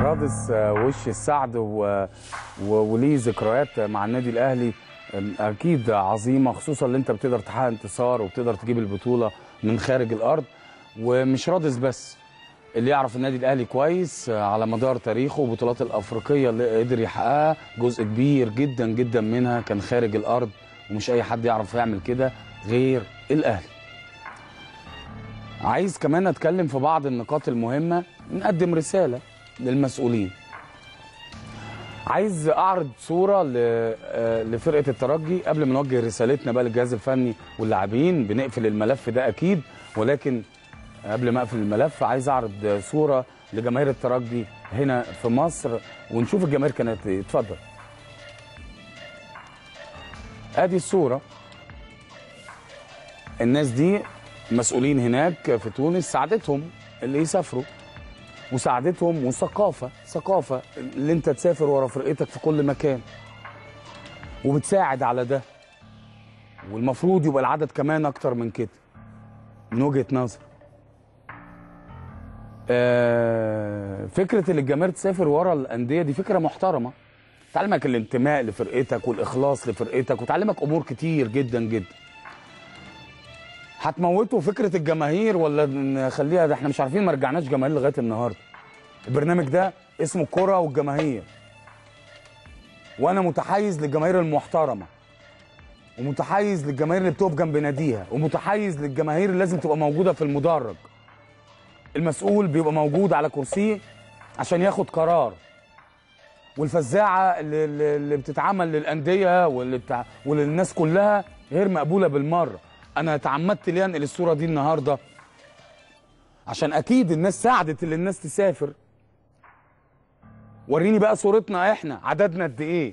رادس آه، وش السعد و... و... وليه ذكريات مع النادي الاهلي آم، اكيد عظيمه خصوصا ان انت بتقدر تحقق انتصار وبتقدر تجيب البطوله من خارج الارض ومش رادس بس اللي يعرف النادي الاهلي كويس آه، على مدار تاريخه والبطولات الافريقيه اللي قدر يحققها جزء كبير جدا جدا منها كان خارج الارض ومش اي حد يعرف يعمل كده غير الاهلي عايز كمان اتكلم في بعض النقاط المهمه نقدم رساله للمسؤولين عايز اعرض صوره ل- آه، لفرقه الترجي قبل ما نوجه رسالتنا بقى للجهاز الفني واللاعبين بنقفل الملف ده اكيد ولكن قبل ما اقفل الملف عايز اعرض صوره لجماهير الترجي هنا في مصر ونشوف الجماهير كانت إيه. اتفضل ادي الصوره الناس دي مسؤولين هناك في تونس ساعدتهم اللي يسافروا وساعدتهم وثقافه ثقافه اللي انت تسافر ورا فرقتك في كل مكان وبتساعد على ده والمفروض يبقى العدد كمان اكتر من كده من وجهه نظر آه، فكره ان الجماهير تسافر ورا الانديه دي فكره محترمه تعلمك الانتماء لفرقتك والاخلاص لفرقتك وتعلمك امور كتير جدا جدا هتموتوا فكره الجماهير ولا نخليها ده احنا مش عارفين ما رجعناش جماهير لغايه النهارده البرنامج ده اسمه الكره والجماهير وانا متحيز للجماهير المحترمه ومتحيز للجماهير اللي بتقف جنب ناديها ومتحيز للجماهير اللي لازم تبقى موجوده في المدرج المسؤول بيبقى موجود على كرسيه عشان ياخد قرار والفزاعه اللي, اللي اللي بتتعمل للانديه واللي بتاع وللناس كلها غير مقبوله بالمره انا تعمدت ليه انقل الصوره دي النهارده عشان اكيد الناس ساعدت اللي الناس تسافر وريني بقى صورتنا احنا عددنا قد ايه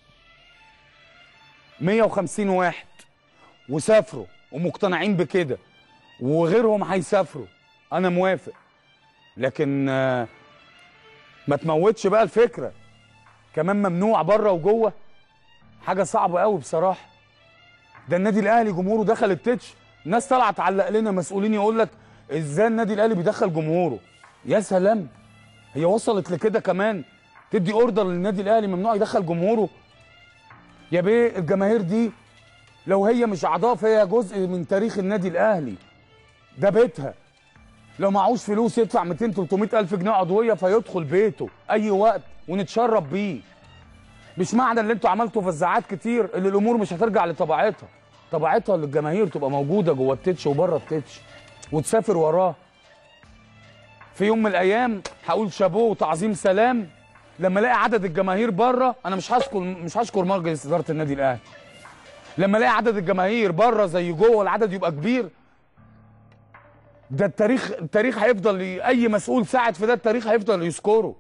150 واحد وسافروا ومقتنعين بكده وغيرهم هيسافروا انا موافق لكن آه، ما تموتش بقى الفكره كمان ممنوع بره وجوه حاجه صعبه قوي بصراحه ده النادي الاهلي جمهوره دخل التتش الناس طالعه تعلق لنا مسؤولين يقول لك ازاي النادي الاهلي بيدخل جمهوره يا سلام هي وصلت لكده كمان تدي اوردر للنادي الاهلي ممنوع يدخل جمهوره يا بيه الجماهير دي لو هي مش اعضاء فهي جزء من تاريخ النادي الاهلي ده بيتها لو معهوش فلوس يدفع 200 300 الف جنيه عضويه فيدخل بيته اي وقت ونتشرف بيه مش معنى ان انتوا عملتوا فزاعات كتير ان الامور مش هترجع لطبيعتها طبيعتها اللي الجماهير تبقى موجوده جوه التتش وبره التتش وتسافر وراه في يوم من الايام هقول شابوه وتعظيم سلام لما الاقي عدد الجماهير بره انا مش هشكر مش هشكر مجلس اداره النادي الاهلي لما الاقي عدد الجماهير بره زي جوه العدد يبقى كبير ده التاريخ التاريخ هيفضل ي- اي مسؤول ساعد في ده التاريخ هيفضل يذكره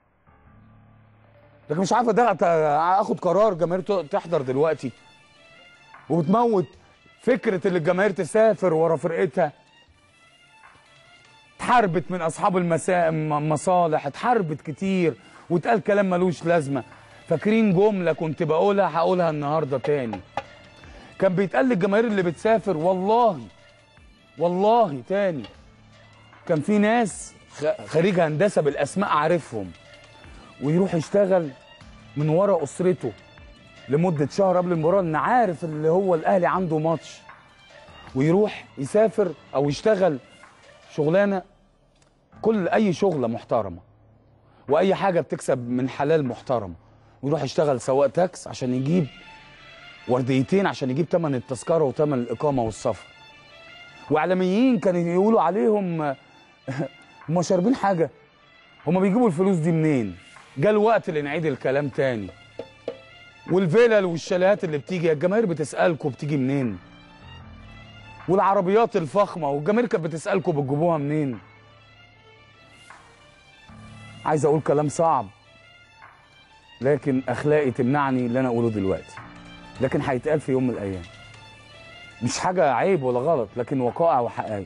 لكن مش عارف ده اخد قرار جماهير ت- تحضر دلوقتي وبتموت فكره ان الجماهير تسافر ورا فرقتها اتحاربت من اصحاب المسا... المصالح اتحاربت كتير واتقال كلام ملوش لازمه فاكرين جمله كنت بقولها هقولها النهارده تاني كان بيتقال للجماهير اللي بتسافر والله والله تاني كان في ناس خ- خريج هندسه بالاسماء عارفهم ويروح يشتغل من ورا اسرته لمده شهر قبل المباراه ان عارف اللي هو الاهلي عنده ماتش ويروح يسافر او يشتغل شغلانه كل اي شغله محترمه واي حاجه بتكسب من حلال محترم ويروح يشتغل سواق تاكس عشان يجيب ورديتين عشان يجيب ثمن التذكره وثمن الاقامه والسفر واعلاميين كانوا يقولوا عليهم هم شاربين حاجه هم بيجيبوا الفلوس دي منين جاء الوقت اللي نعيد الكلام تاني والفيلل والشاليهات اللي بتيجي الجماهير بتسالكم بتيجي منين والعربيات الفخمه والجماهير كانت بتسالكم بتجيبوها منين عايز اقول كلام صعب لكن اخلاقي تمنعني اللي انا اقوله دلوقتي لكن هيتقال في يوم من الايام مش حاجه عيب ولا غلط لكن وقائع وحقائق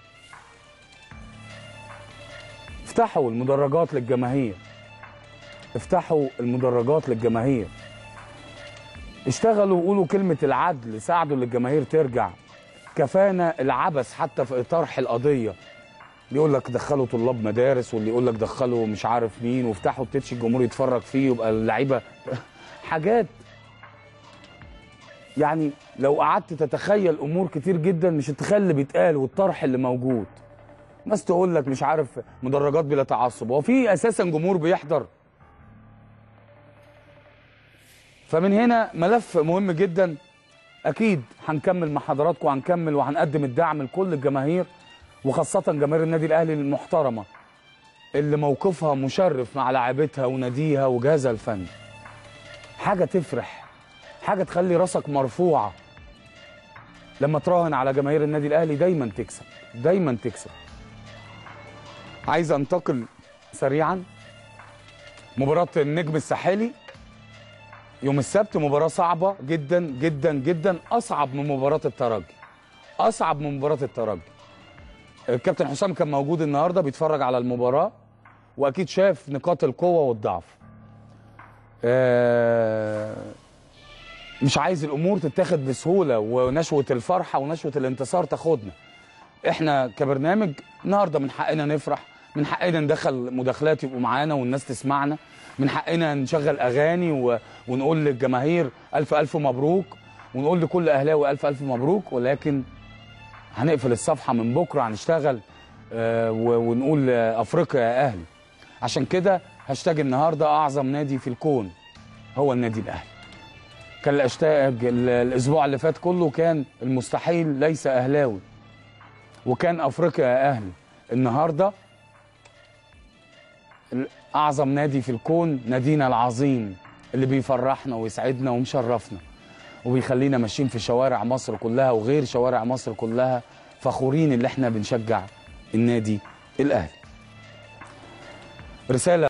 افتحوا المدرجات للجماهير افتحوا المدرجات للجماهير اشتغلوا وقولوا كلمة العدل ساعدوا للجماهير ترجع كفانا العبث حتى في إطار القضية بيقول لك دخلوا طلاب مدارس واللي يقول لك دخلوا مش عارف مين وافتحوا التتش الجمهور يتفرج فيه يبقى اللعيبه حاجات يعني لو قعدت تتخيل امور كتير جدا مش التخيل اللي بيتقال والطرح اللي موجود ناس تقول لك مش عارف مدرجات بلا تعصب هو في اساسا جمهور بيحضر فمن هنا ملف مهم جدا اكيد هنكمل مع حضراتكم وهنكمل وهنقدم الدعم لكل الجماهير وخاصه جماهير النادي الاهلي المحترمه اللي موقفها مشرف مع لاعبتها وناديها وجهازها الفني حاجه تفرح حاجه تخلي راسك مرفوعه لما تراهن على جماهير النادي الاهلي دايما تكسب دايما تكسب عايز انتقل سريعا مباراه النجم الساحلي يوم السبت مباراه صعبه جدا جدا جدا اصعب من مباراه الترجي اصعب من مباراه الترجي الكابتن حسام كان موجود النهارده بيتفرج على المباراه واكيد شاف نقاط القوه والضعف آه، مش عايز الامور تتاخد بسهوله ونشوه الفرحه ونشوه الانتصار تاخدنا احنا كبرنامج النهارده من حقنا نفرح من حقنا ندخل مداخلات يبقوا معانا والناس تسمعنا من حقنا نشغل اغاني و... ونقول للجماهير الف الف مبروك ونقول لكل اهلاوي الف الف مبروك ولكن هنقفل الصفحه من بكره هنشتغل آه، و- ونقول آه، افريقيا يا اهلي عشان كده هاشتاج النهارده اعظم نادي في الكون هو النادي الاهلي كان الاشتاج ال- الاسبوع اللي فات كله كان المستحيل ليس اهلاوي وكان افريقيا يا اهلي النهارده ال- اعظم نادي في الكون نادينا العظيم اللي بيفرحنا ويسعدنا ومشرفنا وبيخلينا ماشيين في شوارع مصر كلها وغير شوارع مصر كلها فخورين اللي احنا بنشجع النادي الاهلي رساله